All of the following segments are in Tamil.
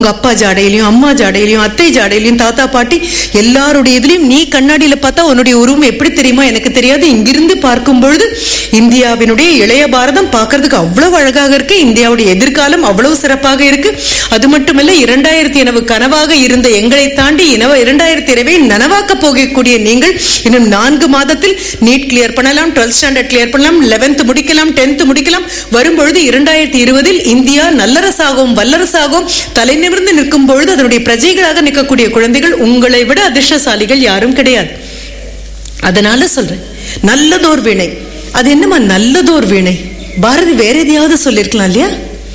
உங்க அப்பா ஜாடையிலையும் அம்மா ஜாடையிலையும் அத்தை ஜாடையிலையும் தாத்தா பாட்டி எல்லாருடைய இதுலயும் நீ கண்ணாடியில பார்த்தா உன்னுடைய உருவம் எப்படி தெரியுமா எனக்கு தெரியாது இங்கிருந்து பார்க்கும் பொழுது இந்தியாவினுடைய இளைய பாரதம் பார்க்கிறதுக்கு அவ்வளவு அழகாக இருக்கு இந்தியாவுடைய எதிர்காலம் அவ்வளவு சிறப்பாக இருக்கு அது மட்டுமல்ல இரண்டாயிரத்தி எனவு கனவாக இருந்த எங்களை தாண்டி இனவ இரண்டாயிரத்தி இரவை நனவாக்க போகக்கூடிய நீங்கள் இன்னும் நான்கு மாதத்தில் நீட் கிளியர் பண்ணலாம் டுவெல்த் ஸ்டாண்டர்ட் கிளியர் பண்ணலாம் லெவன்த் முடிக்கலாம் டென்த் முடிக்கலாம் வரும்பொழுது இரண்டாயிரத்தி இருபதில் இந்தியா நல்லரசாகவும் வல்லரசாகவும் தலை நிமிர்ந்து நிற்கும் பொழுது அதனுடைய பிரஜைகளாக நிற்கக்கூடிய குழந்தைகள் உங்களை விட அதிர்ஷ்டசாலிகள் யாரும் கிடையாது அதனால சொல்றேன் நல்லதோர் வீணை அது என்னமா நல்லதோர் வீணை பாரதி வேற எதையாவது சொல்லியிருக்கலாம் இல்லையா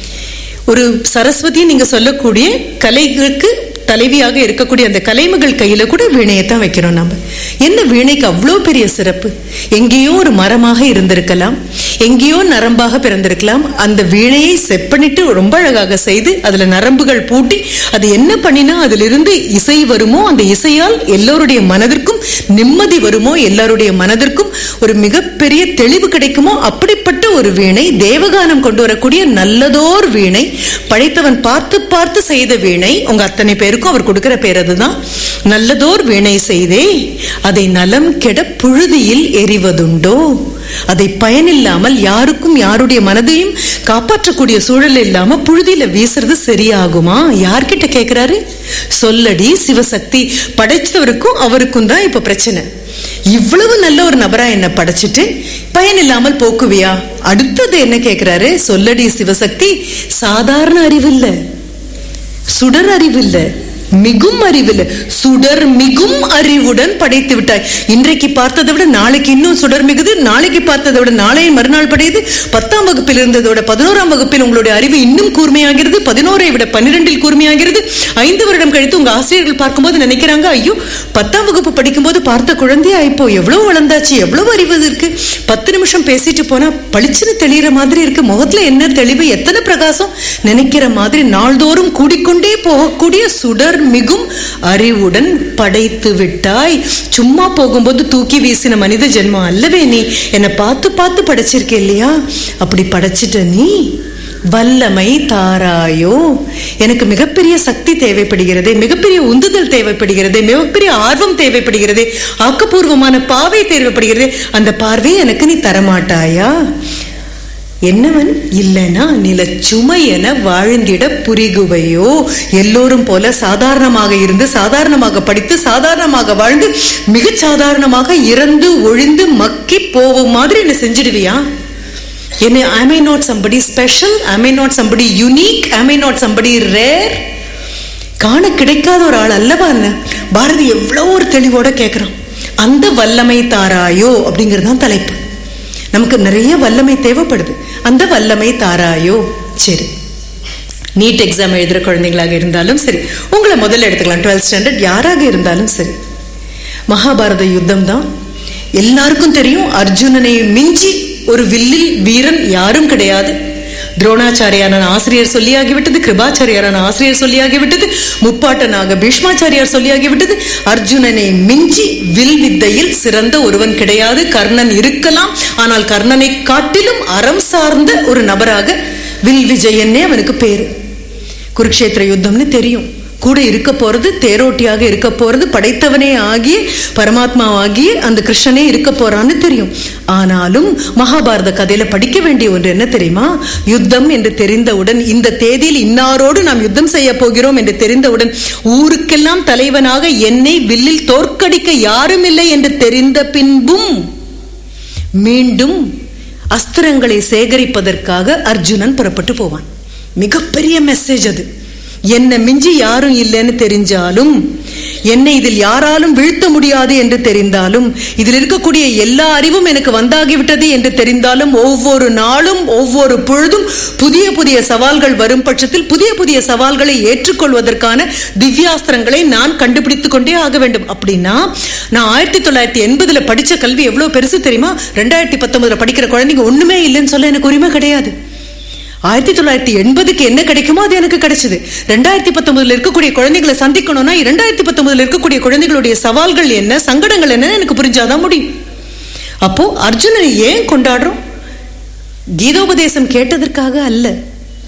ஒரு சரஸ்வதி நீங்க சொல்லக்கூடிய கலைகளுக்கு தலைவியாக இருக்கக்கூடிய அந்த கலைமகள் கையில கூட வீணையை தான் வைக்கிறோம் நம்ம என்ன வீணைக்கு அவ்வளோ பெரிய சிறப்பு எங்கேயோ ஒரு மரமாக இருந்திருக்கலாம் எங்கேயோ நரம்பாக பிறந்திருக்கலாம் அந்த வீணையை செப்பனிட்டு ரொம்ப அழகாக செய்து அதுல நரம்புகள் பூட்டி அது என்ன பண்ணினா அதிலிருந்து இசை வருமோ அந்த இசையால் எல்லோருடைய மனதிற்கும் நிம்மதி வருமோ எல்லாருடைய மனதிற்கும் ஒரு மிகப்பெரிய தெளிவு கிடைக்குமோ அப்படிப்பட்ட ஒரு வீணை தேவகானம் கொண்டு வரக்கூடிய நல்லதோர் வீணை படைத்தவன் பார்த்து பார்த்து செய்த வீணை உங்க அத்தனை பேருக்கும் அவர் கொடுக்கிற பேர் அதுதான் நல்லதோர் வீணை செய்தே அதை நலம் கெட புழுதியில் எரிவதுண்டோ அதை பயனில்லாமல் யாருக்கும் யாருடைய மனதையும் காப்பாற்றக்கூடிய சூழல் இல்லாம புழுதியில வீசுறது சரியாகுமா யார்கிட்ட கேக்குறாரு சொல்லடி சிவசக்தி படைச்சவருக்கும் அவருக்கும் தான் இப்ப பிரச்சனை இவ்வளவு நல்ல ஒரு நபரா என்ன படைச்சிட்டு பயனில்லாமல் போக்குவியா அடுத்தது என்ன கேக்குறாரு சொல்லடி சிவசக்தி சாதாரண அறிவில்ல சுடர் அறிவில்ல மிகும் அறிவில் சுடர் மிகும் அறிவுடன் படைத்து விட்டாய் இன்றைக்கு பார்த்ததை விட நாளைக்கு இன்னும் சுடர் மிகுது நாளைக்கு பார்த்ததை விட நாளைய மறுநாள் படையுது பத்தாம் வகுப்பில் இருந்ததை விட பதினோராம் வகுப்பில் உங்களுடைய அறிவு இன்னும் கூர்மையாகிறது பதினோரை விட பன்னிரெண்டில் கூர்மையாகிறது ஐந்து வருடம் கழித்து உங்க ஆசிரியர்கள் பார்க்கும்போது நினைக்கிறாங்க ஐயோ பத்தாம் வகுப்பு படிக்கும்போது பார்த்த குழந்தையா இப்போ எவ்வளவு வளர்ந்தாச்சு எவ்வளவு அறிவு இருக்கு பத்து நிமிஷம் பேசிட்டு போனா பளிச்சுன்னு தெளிகிற மாதிரி இருக்கு முகத்துல என்ன தெளிவு எத்தனை பிரகாசம் நினைக்கிற மாதிரி நாள்தோறும் கூடிக்கொண்டே போகக்கூடிய சுடர் மிகும் அறிவுடன் படைத்து விட்டாய் சும்மா போகும்போது தூக்கி வீசின மனித ஜென்மம் அல்லவே நீ என்னை பார்த்து பார்த்து படைச்சிருக்க இல்லையா அப்படி படைச்சிட்ட நீ வல்லமை தாராயோ எனக்கு மிகப்பெரிய சக்தி தேவைப்படுகிறது மிகப்பெரிய உந்துதல் தேவைப்படுகிறது மிகப்பெரிய ஆர்வம் தேவைப்படுகிறது ஆக்கப்பூர்வமான பார்வை தேவைப்படுகிறது அந்த பார்வையை எனக்கு நீ தரமாட்டாயா என்னவன் இல்லனா நில சுமை என வாழ்ந்திட புரிகுவையோ எல்லோரும் போல சாதாரணமாக இருந்து சாதாரணமாக படித்து சாதாரணமாக வாழ்ந்து மிக சாதாரணமாக இறந்து ஒழிந்து மக்கி போகும் மாதிரி என்ன செஞ்சிடுவியா என்ன am I not somebody special am I not somebody unique am I not somebody rare காண கிடைக்காத ஒரு ஆள் அல்லவா என்ன பாரதி எவ்வளவு ஒரு தெளிவோட கேட்கிறான் அந்த வல்லமை தாராயோ அப்படிங்கிறது தான் தலைப்பு நமக்கு நிறைய வல்லமை தேவைப்படுது அந்த வல்லமை தாராயோ சரி நீட் எக்ஸாம் எழுதுற குழந்தைங்களாக இருந்தாலும் சரி உங்களை முதல்ல எடுத்துக்கலாம் டுவெல்த் ஸ்டாண்டர்ட் யாராக இருந்தாலும் சரி மகாபாரத யுத்தம் தான் எல்லாருக்கும் தெரியும் அர்ஜுனனை மிஞ்சி ஒரு வில்லில் வீரன் யாரும் கிடையாது துரோணாச்சாரியான ஆசிரியர் சொல்லியாகிவிட்டது கிருபாச்சாரியாரான ஆசிரியர் சொல்லியாகிவிட்டது முப்பாட்டனாக பீஷ்மாச்சாரியார் சொல்லியாகிவிட்டது அர்ஜுனனை மிஞ்சி வில் வித்தையில் சிறந்த ஒருவன் கிடையாது கர்ணன் இருக்கலாம் ஆனால் கர்ணனை காட்டிலும் அறம் சார்ந்த ஒரு நபராக வில் விஜயன்னே அவனுக்கு பேரு குருக்ஷேத்திர யுத்தம்னு தெரியும் கூட இருக்க போறது தேரோட்டியாக இருக்க போறது படைத்தவனே ஆகிய பரமாத்மா ஆகிய அந்த கிருஷ்ணனே இருக்க போறான்னு தெரியும் ஆனாலும் மகாபாரத கதையில படிக்க வேண்டிய ஒன்று என்ன தெரியுமா யுத்தம் என்று தெரிந்தவுடன் இந்த தேதியில் இன்னாரோடு நாம் யுத்தம் செய்ய போகிறோம் என்று தெரிந்தவுடன் ஊருக்கெல்லாம் தலைவனாக என்னை வில்லில் தோற்கடிக்க யாரும் இல்லை என்று தெரிந்த பின்பும் மீண்டும் அஸ்திரங்களை சேகரிப்பதற்காக அர்ஜுனன் புறப்பட்டு போவான் மிகப்பெரிய மெசேஜ் அது என்னை மிஞ்சி யாரும் இல்லைன்னு தெரிஞ்சாலும் என்னை இதில் யாராலும் வீழ்த்த முடியாது என்று தெரிந்தாலும் இதில் இருக்கக்கூடிய எல்லா அறிவும் எனக்கு வந்தாகிவிட்டது என்று தெரிந்தாலும் ஒவ்வொரு நாளும் ஒவ்வொரு பொழுதும் புதிய புதிய சவால்கள் வரும் பட்சத்தில் புதிய புதிய சவால்களை ஏற்றுக்கொள்வதற்கான திவ்யாஸ்திரங்களை நான் கண்டுபிடித்துக் கொண்டே ஆக வேண்டும் அப்படின்னா நான் ஆயிரத்தி தொள்ளாயிரத்தி எண்பதுல படிச்ச கல்வி எவ்வளவு பெருசு தெரியுமா ரெண்டாயிரத்தி பத்தொன்பதுல படிக்கிற குழந்தைங்க ஒண்ணுமே இல்லைன்னு சொல்ல எனக்கு உரிமை கிடையாது ஆயிரத்தி தொள்ளாயிரத்தி எண்பதுக்கு என்ன கிடைக்குமோ அது எனக்கு கிடைச்சது ரெண்டாயிரத்தி பத்தொன்பதுல இருக்கக்கூடிய குழந்தைகளை சந்திக்கணும்னா இரண்டாயிரத்தி பத்தொன்பதுல இருக்கக்கூடிய குழந்தைகளுடைய சவால்கள் என்ன சங்கடங்கள் என்ன எனக்கு புரிஞ்சாதான் முடியும் அப்போ அர்ஜுனனை ஏன் கொண்டாடுறோம் கீதோபதேசம் கேட்டதற்காக அல்ல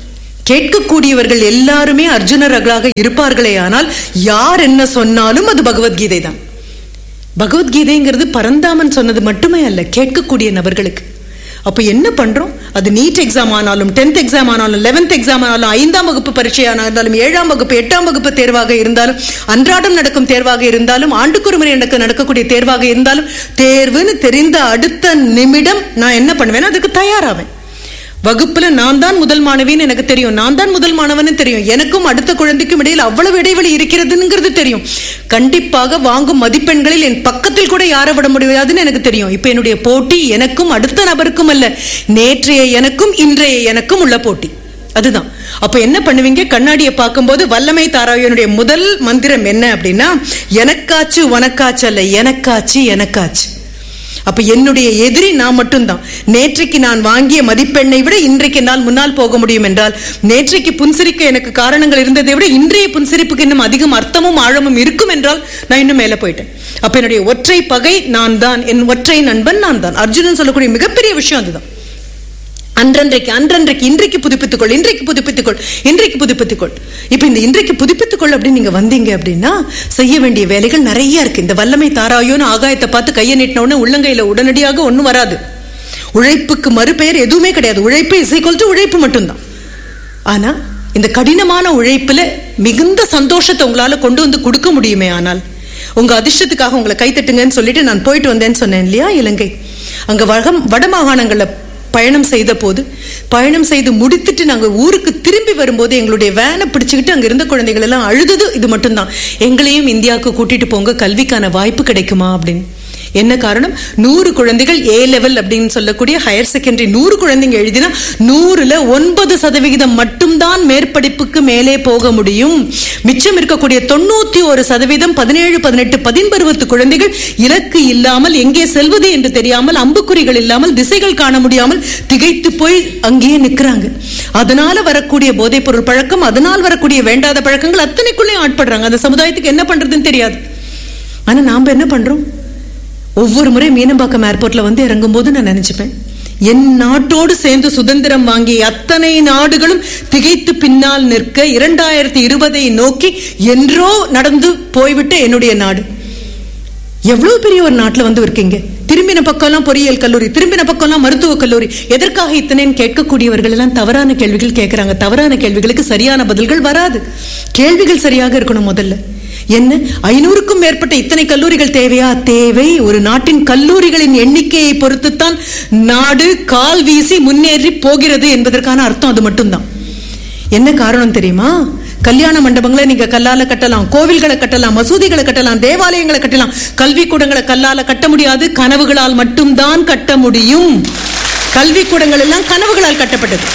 கேட்கக்கூடியவர்கள் எல்லாருமே அர்ஜுனர்களாக இருப்பார்களே ஆனால் யார் என்ன சொன்னாலும் அது பகவத்கீதை தான் பகவத்கீதைங்கிறது பரந்தாமன் சொன்னது மட்டுமே அல்ல கேட்கக்கூடிய நபர்களுக்கு அப்ப என்ன பண்றோம் அது நீட் எக்ஸாம் ஆனாலும் டென்த் எக்ஸாம் ஆனாலும் லெவன்த் எக்ஸாம் ஆனாலும் ஐந்தாம் வகுப்பு பரீட்சையாக இருந்தாலும் ஏழாம் வகுப்பு எட்டாம் வகுப்பு தேர்வாக இருந்தாலும் அன்றாடம் நடக்கும் தேர்வாக இருந்தாலும் ஆண்டுக்கு முறை நடக்க நடக்கக்கூடிய தேர்வாக இருந்தாலும் தேர்வுன்னு தெரிந்த அடுத்த நிமிடம் நான் என்ன பண்ணுவேன் அதுக்கு தயாராவேன் வகுப்புல நான் தான் முதல் மாணவின்னு எனக்கு தெரியும் நான் தான் முதல் மாணவன்னு தெரியும் எனக்கும் அடுத்த குழந்தைக்கும் இடையில் அவ்வளவு இடைவெளி இருக்கிறதுங்கிறது தெரியும் கண்டிப்பாக வாங்கும் மதிப்பெண்களில் என் பக்கத்தில் கூட யாரை விட முடியாதுன்னு எனக்கு தெரியும் இப்ப என்னுடைய போட்டி எனக்கும் அடுத்த நபருக்கும் அல்ல நேற்றைய எனக்கும் இன்றைய எனக்கும் உள்ள போட்டி அதுதான் அப்ப என்ன பண்ணுவீங்க கண்ணாடியை பார்க்கும்போது வல்லமை தாராயனுடைய முதல் மந்திரம் என்ன அப்படின்னா எனக்காச்சு உனக்காச்சு அல்ல எனக்காச்சு எனக்காச்சு அப்ப என்னுடைய எதிரி நான் மட்டும்தான் நேற்றைக்கு நான் வாங்கிய மதிப்பெண்ணை விட இன்றைக்கு என்னால் முன்னால் போக முடியும் என்றால் நேற்றைக்கு புன்சிரிக்க எனக்கு காரணங்கள் இருந்ததை விட இன்றைய புன்சிரிப்புக்கு இன்னும் அதிகம் அர்த்தமும் ஆழமும் இருக்கும் என்றால் நான் இன்னும் மேல போயிட்டேன் அப்ப என்னுடைய ஒற்றை பகை நான் தான் என் ஒற்றை நண்பன் நான் தான் அர்ஜுனன் சொல்லக்கூடிய மிகப்பெரிய விஷயம் அதுதான் அன்றன்றைக்கு அன்றன்றைக்கு இன்றைக்கு புதுப்பித்துக்கொள் இன்றைக்கு புதுப்பித்துக்கொள் இன்றைக்கு புதுப்பித்துக்கொள் இப்ப இந்த இன்றைக்கு புதுப்பித்துக்கொள் அப்படின்னு நீங்க வந்தீங்க அப்படின்னா செய்ய வேண்டிய வேலைகள் நிறைய இருக்கு இந்த வல்லமை தாராயோன்னு ஆகாயத்தை பார்த்து கையை நீட்டின உடனே உள்ளங்கையில உடனடியாக ஒண்ணும் வராது உழைப்புக்கு மறுபெயர் எதுவுமே கிடையாது உழைப்பு இஸ் ஈக்குவல் டு உழைப்பு மட்டும்தான் ஆனா இந்த கடினமான உழைப்புல மிகுந்த சந்தோஷத்தை உங்களால கொண்டு வந்து கொடுக்க முடியுமே ஆனால் உங்க அதிர்ஷ்டத்துக்காக உங்களை கைத்தட்டுங்கன்னு சொல்லிட்டு நான் போயிட்டு வந்தேன்னு சொன்னேன் இல்லையா இலங்கை அங்க வடம் வட மாகாணங்கள்ல பயணம் செய்த போது பயணம் செய்து முடித்துட்டு நாங்க ஊருக்கு திரும்பி வரும்போது எங்களுடைய வேனை பிடிச்சுக்கிட்டு அங்க இருந்த குழந்தைகள் எல்லாம் அழுதது இது மட்டும்தான் எங்களையும் இந்தியாவுக்கு கூட்டிட்டு போங்க கல்விக்கான வாய்ப்பு கிடைக்குமா அப்படின்னு என்ன காரணம் நூறு குழந்தைகள் ஏ லெவல் அப்படின்னு சொல்லக்கூடிய ஹையர் செகண்டரி நூறு குழந்தைங்க எழுதினா நூறுல ஒன்பது சதவிகிதம் மட்டும்தான் மேற்படிப்புக்கு மேலே போக முடியும் மிச்சம் இருக்கக்கூடிய தொண்ணூத்தி ஒரு சதவீதம் பதினேழு பதினெட்டு பதின்பருவத்து குழந்தைகள் இலக்கு இல்லாமல் எங்கே செல்வது என்று தெரியாமல் அம்புக்குறிகள் இல்லாமல் திசைகள் காண முடியாமல் திகைத்து போய் அங்கேயே நிக்கிறாங்க அதனால வரக்கூடிய போதைப் பொருள் பழக்கம் அதனால் வரக்கூடிய வேண்டாத பழக்கங்கள் அத்தனைக்குள்ளே ஆட்படுறாங்க அந்த சமுதாயத்துக்கு என்ன பண்றதுன்னு தெரியாது ஆனா நாம என்ன பண்றோம் ஒவ்வொரு முறை மீனம்பாக்கம் ஏர்போர்ட்ல வந்து இறங்கும் போது நான் நினைச்சுப்பேன் என் நாட்டோடு சேர்ந்து சுதந்திரம் வாங்கிய அத்தனை நாடுகளும் திகைத்து பின்னால் நிற்க இரண்டாயிரத்தி இருபதை நோக்கி என்றோ நடந்து போய்விட்ட என்னுடைய நாடு எவ்வளவு பெரிய ஒரு நாட்டுல வந்து இருக்கீங்க திரும்பின பக்கம்லாம் பொறியியல் கல்லூரி திரும்பின பக்கம்லாம் மருத்துவக் கல்லூரி எதற்காக இத்தனைன்னு கேட்கக்கூடியவர்கள் எல்லாம் தவறான கேள்விகள் கேட்கறாங்க தவறான கேள்விகளுக்கு சரியான பதில்கள் வராது கேள்விகள் சரியாக இருக்கணும் முதல்ல என்ன ஐநூறுக்கும் மேற்பட்ட இத்தனை கல்லூரிகள் தேவையா தேவை ஒரு நாட்டின் கல்லூரிகளின் எண்ணிக்கையை பொறுத்துத்தான் நாடு கால் வீசி முன்னேறி போகிறது என்பதற்கான அர்த்தம் அது மட்டும்தான் என்ன காரணம் தெரியுமா கல்யாண மண்டபங்களை நீங்க கல்லால கட்டலாம் கோவில்களை கட்டலாம் மசூதிகளை கட்டலாம் தேவாலயங்களை கட்டலாம் கல்வி கூடங்களை கல்லால கட்ட முடியாது கனவுகளால் மட்டும்தான் கட்ட முடியும் கல்வி கூடங்கள் எல்லாம் கனவுகளால் கட்டப்பட்டது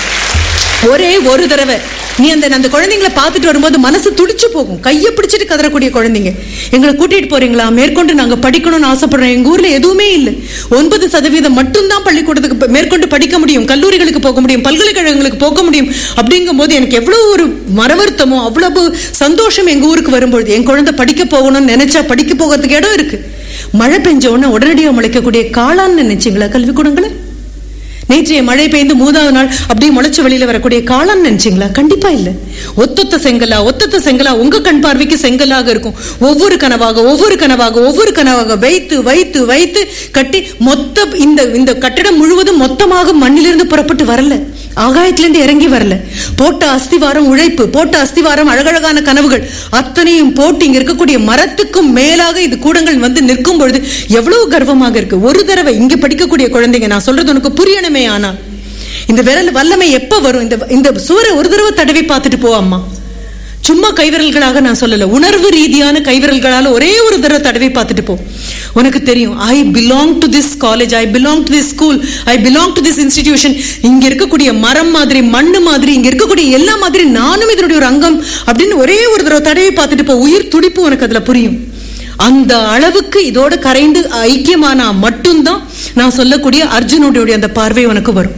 ஒரே ஒரு தடவை நீ அந்த அந்த குழந்தைங்களை பார்த்துட்டு வரும்போது மனசு துடிச்சு போகும் கையை பிடிச்சிட்டு கதறக்கூடிய குழந்தைங்க எங்களை கூட்டிட்டு போறீங்களா மேற்கொண்டு நாங்க படிக்கணும்னு ஆசைப்படுறோம் எங்க ஊர்ல எதுவுமே இல்லை ஒன்பது சதவீதம் மட்டும்தான் பள்ளிக்கூடத்துக்கு ப- மேற்கொண்டு படிக்க முடியும் கல்லூரிகளுக்கு போக முடியும் பல்கலைக்கழகங்களுக்கு போக முடியும் அப்படிங்கும் போது எனக்கு எவ்வளவு ஒரு மரவருத்தமோ அவ்வளவு சந்தோஷம் எங்க ஊருக்கு வரும்பொழுது என் குழந்தை படிக்க போகணும்னு நினைச்சா படிக்க போகிறதுக்கு இடம் இருக்கு மழை பெஞ்ச உடனே உடனடியாக முளைக்கக்கூடிய காளான்னு நினைச்சீங்களா கல்விக்கூடங்களை நேற்றைய மழை பெய்ந்து மூணாவது நாள் அப்படியே முளைச்சு வெளியில வரக்கூடிய காளான் நினைச்சீங்களா கண்டிப்பா இல்ல ஒத்தொத்த செங்கலா ஒத்தொத்த செங்கலா உங்க கண் பார்வைக்கு செங்கலாக இருக்கும் ஒவ்வொரு கனவாக ஒவ்வொரு கனவாக ஒவ்வொரு கனவாக வைத்து வைத்து வைத்து கட்டி மொத்த இந்த இந்த கட்டிடம் முழுவதும் மொத்தமாக மண்ணிலிருந்து புறப்பட்டு வரல ஆகாயத்திலிருந்து இறங்கி வரல போட்ட அஸ்திவாரம் உழைப்பு போட்ட அஸ்திவாரம் அழகழகான கனவுகள் அத்தனையும் போட்டு இங்க இருக்கக்கூடிய மரத்துக்கும் மேலாக இது கூடங்கள் வந்து நிற்கும் பொழுது எவ்வளவு கர்வமாக இருக்கு ஒரு தடவை இங்க படிக்கக்கூடிய குழந்தைங்க நான் சொல்றது உனக்கு புரியணுமே ஆனால் இந்த விரல் வல்லமை எப்ப வரும் இந்த இந்த சுவரை ஒரு தடவை தடவி பார்த்துட்டு போ அம்மா சும்மா கைவிரல்களாக நான் சொல்லல உணர்வு ரீதியான கைவிரல்களால ஒரே ஒரு தடவை தடவி பார்த்துட்டு போ உனக்கு தெரியும் I belong to this college I belong to this school I belong to this institution இங்க இருக்கக்கூடிய மரம் மாதிரி மண்ணு மாதிரி இங்க இருக்கக்கூடிய எல்லா மாதிரி நானும் இதனுடைய ஒரு அங்கம் அப்படின்னு ஒரே ஒரு தடவை தடவி பார்த்துட்டு போ உயிர் துடிப்பு உனக்கு அதுல புரியும் அந்த அளவுக்கு இதோட கரைந்து ஐக்கியமானா மட்டும்தான் நான் சொல்லக்கூடிய அர்ஜுனுடைய அந்த பார்வை உனக்கு வரும்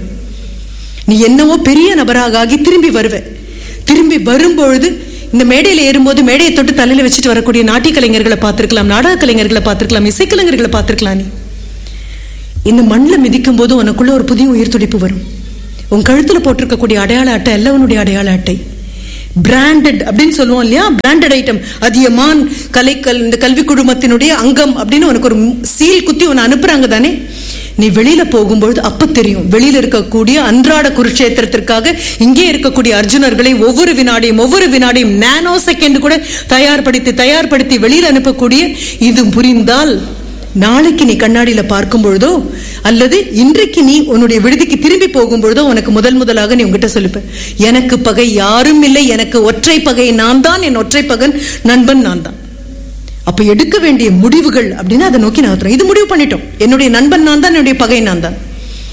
நீ என்னவோ பெரிய நபராக ஆகி திரும்பி வருவ திரும்பி வரும்பொழுது இந்த மேடையில ஏறும்போது மேடையை தொட்டு தலையில வச்சுட்டு வரக்கூடிய நாட்டிய கலைஞர்களை பார்த்திருக்கலாம் நாடக கலைஞர்களை பார்த்திருக்கலாம் இசைக்கலைஞர்களை பார்த்திருக்கலாம் நீ இந்த மண்ணில் மிதிக்கும் போது உனக்குள்ள ஒரு புதிய உயிர் துடிப்பு வரும் உன் கழுத்துல போட்டிருக்கக்கூடிய அடையாள அட்டை அல்ல உன்னுடைய அடையாள அட்டை பிராண்டட் அப்படின்னு சொல்லுவோம் இல்லையா பிராண்டட் ஐட்டம் அதியமான் கலைக்கல் இந்த கல்வி குழுமத்தினுடைய அங்கம் அப்படின்னு உனக்கு ஒரு சீல் குத்தி உன்னை அனுப்புறாங்க தானே நீ வெளியில போகும்பொழுது அப்ப தெரியும் வெளியில இருக்கக்கூடிய அன்றாட குருட்சேத்திரத்திற்காக இங்கே இருக்கக்கூடிய அர்ஜுனர்களை ஒவ்வொரு வினாடியும் ஒவ்வொரு வினாடியும் நானோ செகண்ட் கூட தயார்படுத்தி தயார்படுத்தி வெளியில அனுப்பக்கூடிய இது புரிந்தால் நாளைக்கு நீ கண்ணாடியில பார்க்கும் பொழுதோ அல்லது இன்றைக்கு நீ உன்னுடைய விடுதிக்கு திரும்பி போகும் பொழுதோ உனக்கு முதல் முதலாக நீ உங்ககிட்ட சொல்லிப்ப எனக்கு பகை யாரும் இல்லை எனக்கு ஒற்றை பகை நான் தான் என் ஒற்றை பகன் நண்பன் நான் தான் அப்ப எடுக்க வேண்டிய முடிவுகள் அப்படின்னா அதை நோக்கி நகர்த்துறோம் இது முடிவு பண்ணிட்டோம் என்னுடைய நண்பன் நான் தான் என்னுடைய பகை நான் தான்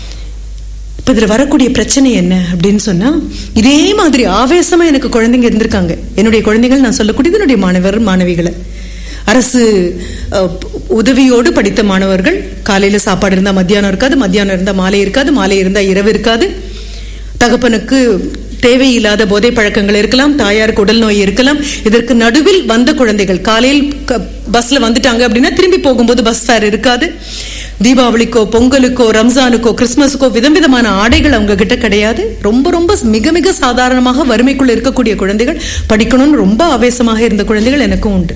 இப்ப இதுல வரக்கூடிய பிரச்சனை என்ன அப்படின்னு சொன்னா இதே மாதிரி ஆவேசமா எனக்கு குழந்தைங்க இருந்திருக்காங்க என்னுடைய குழந்தைகள் நான் சொல்லக்கூடியது என்னுடைய மாணவர் மாணவிகளை அரசு அஹ், உதவியோடு படித்த மாணவர்கள் காலையில சாப்பாடு இருந்தா மத்தியானம் இருக்காது மத்தியானம் இருந்தா மாலை இருக்காது மாலை இருந்தா இரவு இருக்காது தகப்பனுக்கு தேவையில்லாத போதை பழக்கங்கள் இருக்கலாம் தாயாருக்கு உடல் நோய் இருக்கலாம் இதற்கு நடுவில் வந்த குழந்தைகள் காலையில் க- பஸ்ல வந்துட்டாங்க அப்படின்னா திரும்பி போகும்போது பஸ் ஃபேர் இருக்காது தீபாவளிக்கோ பொங்கலுக்கோ ரம்ஜானுக்கோ கிறிஸ்மஸுக்கோ விதம் விதமான ஆடைகள் அவங்க கிட்ட கிடையாது ரொம்ப ரொம்ப மிக மிக சாதாரணமாக வறுமைக்குள்ள இருக்கக்கூடிய குழந்தைகள் படிக்கணும்னு ரொம்ப ஆவேசமாக இருந்த குழந்தைகள் எனக்கும் உண்டு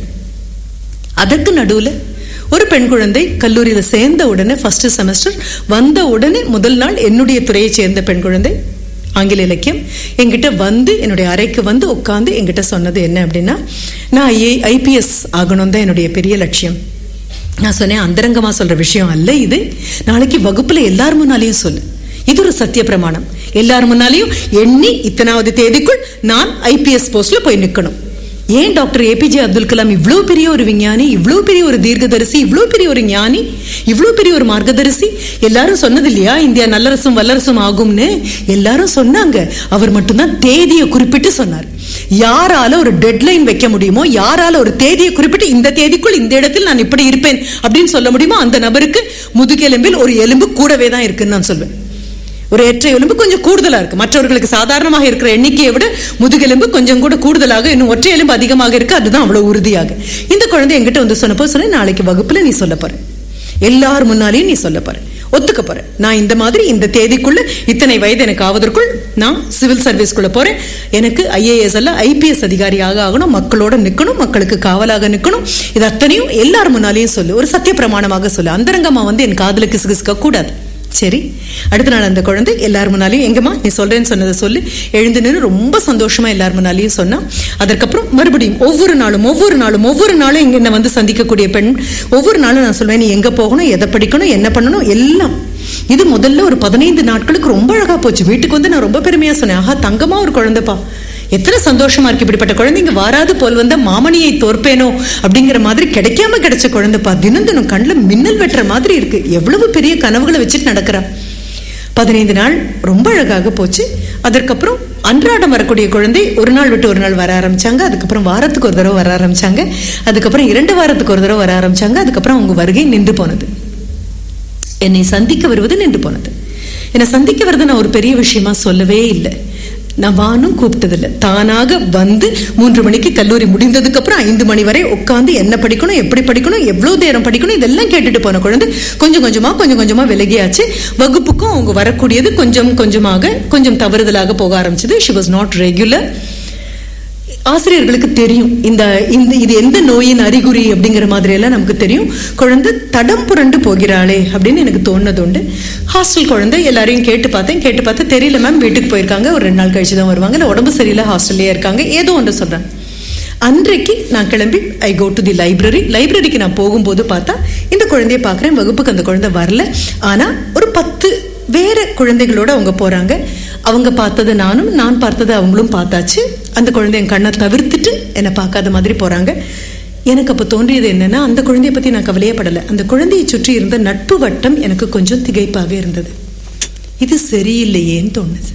அதற்கு நடுவுல ஒரு பெண் குழந்தை கல்லூரியில சேர்ந்த உடனே ஃபர்ஸ்ட் செமஸ்டர் வந்த உடனே முதல் நாள் என்னுடைய துறையை சேர்ந்த பெண் குழந்தை ஆங்கில இலக்கியம் என்கிட்ட வந்து என்னுடைய அறைக்கு வந்து உட்காந்து என்கிட்ட சொன்னது என்ன அப்படின்னா நான் ஐஏ ஐபிஎஸ் ஆகணும் தான் என்னுடைய பெரிய லட்சியம் நான் சொன்னேன் அந்தரங்கமா சொல்ற விஷயம் அல்ல இது நாளைக்கு வகுப்புல எல்லார் முன்னாலேயும் சொல்லு இது ஒரு சத்திய பிரமாணம் எல்லார் முன்னாலேயும் எண்ணி இத்தனாவது தேதிக்குள் நான் ஐபிஎஸ் போஸ்ட்ல போய் நிக்கணும் ஏன் டாக்டர் ஏபிஜே அப்துல் கலாம் இவ்வளவு பெரிய ஒரு விஞ்ஞானி இவ்வளவு பெரிய ஒரு தீர்க்கதரிசி இவ்வளவு பெரிய ஒரு ஞானி இவ்வளவு பெரிய ஒரு மார்க்கதரிசி எல்லாரும் சொன்னது இல்லையா இந்தியா நல்லரசும் வல்லரசும் ஆகும்னு எல்லாரும் சொன்னாங்க அவர் மட்டும்தான் தேதியை குறிப்பிட்டு சொன்னார் யாரால ஒரு டெட்லைன் வைக்க முடியுமோ யாரால ஒரு தேதியை குறிப்பிட்டு இந்த தேதிக்குள் இந்த இடத்தில் நான் இப்படி இருப்பேன் அப்படின்னு சொல்ல முடியுமோ அந்த நபருக்கு முதுகெலும்பில் ஒரு எலும்பு கூடவே தான் இருக்குன்னு நான் சொல்வேன் ஒரு ஏற்ற எலும்பு கொஞ்சம் கூடுதலா இருக்கு மற்றவர்களுக்கு சாதாரணமாக இருக்கிற எண்ணிக்கையை விட முதுகெலும்பு கொஞ்சம் கூட கூடுதலாக இன்னும் ஒற்றை எலும்பு அதிகமாக இருக்கு அதுதான் அவ்வளவு உறுதியாக இந்த குழந்தை என்கிட்ட வந்து சொன்னப்போ சொன்ன நாளைக்கு வகுப்புல நீ சொல்ல போற எல்லார் முன்னாலேயும் நீ சொல்ல போற ஒத்துக்க போற நான் இந்த மாதிரி இந்த தேதிக்குள்ள இத்தனை வயது எனக்கு ஆவதற்குள் நான் சிவில் சர்வீஸ்க்குள்ள போறேன் எனக்கு ஐஏஎஸ் அல்ல ஐபிஎஸ் அதிகாரியாக ஆகணும் மக்களோட நிக்கணும் மக்களுக்கு காவலாக நிக்கணும் இது அத்தனையும் எல்லார் முன்னாலேயும் சொல்லு ஒரு சத்திய பிரமாணமாக சொல்லு அந்தரங்கமா வந்து என் காதுல கிசுகிசுக்க கூடாது சரி அடுத்த நாள் அந்த குழந்தை எல்லார் முன்னாலையும் எங்கம்மா நீ சொல்றேன்னு சொன்னதை சொல்லி எழுந்து நின்று ரொம்ப சந்தோஷமா எல்லார் முன்னாலையும் சொன்னா அதற்கப்புறம் மறுபடியும் ஒவ்வொரு நாளும் ஒவ்வொரு நாளும் ஒவ்வொரு நாளும் இங்க என்னை வந்து சந்திக்கக்கூடிய பெண் ஒவ்வொரு நாளும் நான் சொல்வேன் நீ எங்க போகணும் எதை படிக்கணும் என்ன பண்ணணும் எல்லாம் இது முதல்ல ஒரு பதினைந்து நாட்களுக்கு ரொம்ப அழகா போச்சு வீட்டுக்கு வந்து நான் ரொம்ப பெருமையா சொன்னேன் ஆஹா தங்கமா ஒரு குழந்தைப்பா எத்தனை சந்தோஷமா இருக்கு இப்படிப்பட்ட குழந்தைங்க வாராது போல் வந்த மாமணியை தோற்பேனோ அப்படிங்கிற மாதிரி கிடைக்காம கிடைச்ச குழந்தைப்பா தினம் தினம் கண்ணில் மின்னல் வெட்டுற மாதிரி இருக்கு எவ்வளவு பெரிய கனவுகளை வச்சுட்டு நடக்கிறா பதினைந்து நாள் ரொம்ப அழகாக போச்சு அதற்கப்புறம் அன்றாடம் வரக்கூடிய குழந்தை ஒரு நாள் விட்டு ஒரு நாள் வர ஆரம்பிச்சாங்க அதுக்கப்புறம் வாரத்துக்கு ஒரு தடவை வர ஆரம்பிச்சாங்க அதுக்கப்புறம் இரண்டு வாரத்துக்கு ஒரு தடவை வர ஆரம்பிச்சாங்க அதுக்கப்புறம் அவங்க வருகை நின்று போனது என்னை சந்திக்க வருவது நின்று போனது என்னை சந்திக்க வருது நான் ஒரு பெரிய விஷயமா சொல்லவே இல்லை நான் வானும் கூப்பிட்டதில்லை தானாக வந்து மூன்று மணிக்கு கல்லூரி முடிந்ததுக்கு அப்புறம் ஐந்து மணி வரை உட்காந்து என்ன படிக்கணும் எப்படி படிக்கணும் எவ்வளவு நேரம் படிக்கணும் இதெல்லாம் கேட்டுட்டு போன குழந்தை கொஞ்சம் கொஞ்சமா கொஞ்சம் கொஞ்சமா விலகியாச்சு வகுப்புக்கும் அவங்க வரக்கூடியது கொஞ்சம் கொஞ்சமாக கொஞ்சம் தவறுதலாக போக ஆரம்பிச்சது ஷி வாஸ் நாட் ரெகுலர் ஆசிரியர்களுக்கு தெரியும் இந்த இந்த இது எந்த நோயின் அறிகுறி அப்படிங்கிற மாதிரி எல்லாம் நமக்கு தெரியும் குழந்தை தடம் புரண்டு போகிறாளே அப்படின்னு எனக்கு தோணுனது உண்டு ஹாஸ்டல் குழந்தை எல்லாரையும் கேட்டு பார்த்தேன் கேட்டு பார்த்து தெரியல மேம் வீட்டுக்கு போயிருக்காங்க ஒரு ரெண்டு நாள் கழிச்சு தான் வருவாங்க இல்லை உடம்பு சரியில்லை ஹாஸ்டல்லே இருக்காங்க ஏதோ ஒன்று சொல்றேன் அன்றைக்கு நான் கிளம்பி ஐ கோ டு தி லைப்ரரி லைப்ரரிக்கு நான் போகும்போது பார்த்தா இந்த குழந்தைய பார்க்குறேன் வகுப்புக்கு அந்த குழந்தை வரல ஆனா ஒரு பத்து வேற குழந்தைகளோட அவங்க போறாங்க அவங்க பார்த்தது நானும் நான் பார்த்தது அவங்களும் பார்த்தாச்சு அந்த குழந்தை என் கண்ணை தவிர்த்துட்டு என்னை பார்க்காத மாதிரி போறாங்க எனக்கு அப்போ தோன்றியது என்னன்னா அந்த குழந்தைய பத்தி நான் கவலையே படலை அந்த குழந்தையை சுற்றி இருந்த நட்பு வட்டம் எனக்கு கொஞ்சம் திகைப்பாக இருந்தது இது சரியில்லையேன்னு தோணுது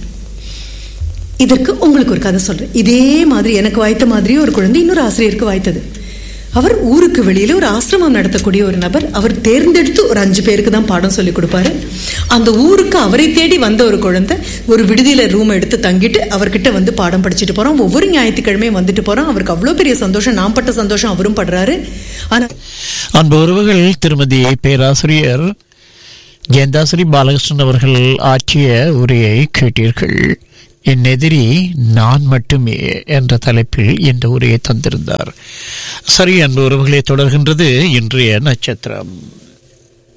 இதற்கு உங்களுக்கு ஒரு கதை சொல்றேன் இதே மாதிரி எனக்கு வாய்த்த மாதிரியே ஒரு குழந்தை இன்னொரு ஆசிரியருக்கு வாய்த்தது அவர் ஊருக்கு வெளியில ஒரு ஆசிரமம் நடத்தக்கூடிய ஒரு நபர் அவர் தேர்ந்தெடுத்து ஒரு அஞ்சு பேருக்கு தான் பாடம் சொல்லி கொடுப்பாரு அந்த ஊருக்கு அவரை தேடி வந்த ஒரு குழந்தை ஒரு விடுதியில ரூம் எடுத்து தங்கிட்டு அவர்கிட்ட வந்து பாடம் படிச்சுட்டு போறோம் ஒவ்வொரு ஞாயிற்றுக்கிழமையும் வந்துட்டு போறோம் அவருக்கு அவ்வளவு பெரிய சந்தோஷம் நான் பட்ட சந்தோஷம் அவரும் படுறாரு ஆனா அன்பு உறவுகள் திருமதி பேராசிரியர் ஜெயந்தாஸ்ரீ பாலகிருஷ்ணன் அவர்கள் ஆற்றிய உரையை கேட்டீர்கள் என் எதிரி நான் மட்டுமே என்ற தலைப்பில் இந்த உரையை தந்திருந்தார் சரி அன்பு உறவுகளை தொடர்கின்றது இன்றைய நட்சத்திரம்